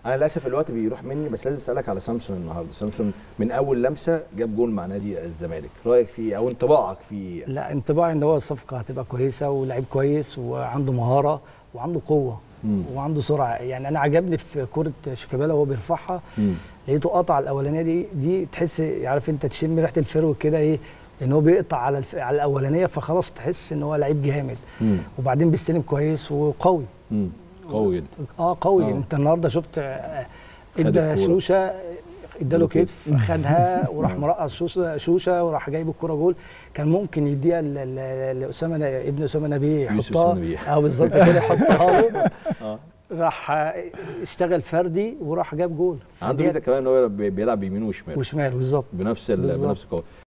انا للاسف الوقت بيروح مني بس لازم اسالك على سامسون النهارده سامسون من اول لمسه جاب جول مع نادي الزمالك رايك فيه او انطباعك فيه لا انطباعي ان هو الصفقه هتبقى كويسه ولاعيب كويس وعنده مهاره وعنده قوه مم. وعنده سرعه يعني انا عجبني في كره شيكابالا وهو بيرفعها مم. لقيته قطع الاولانيه دي دي تحس عارف انت تشم ريحه الفرو كده ايه ان هو بيقطع على الف... على الاولانيه فخلاص تحس ان هو لعيب جامد مم. وبعدين بيستلم كويس وقوي مم. قوي جدا اه قوي آه. انت النهارده شفت آه، خد ادى الكورة. شوشه اداله كتف. كتف خدها وراح مرقص شوشه شوشه وراح جايب الكوره جول كان ممكن يديها ل- ل- لاسامه ن- ابن اسامه نبيه يوسف يحطها أسامة نبيه. اه بالظبط كده يحطها له اه راح آه، اشتغل فردي وراح جاب جول عنده فدي- ميزه كمان ان هو بي- بيلعب بيمين وشمال وشمال بالظبط بنفس ال... بالظبط. بنفس القوه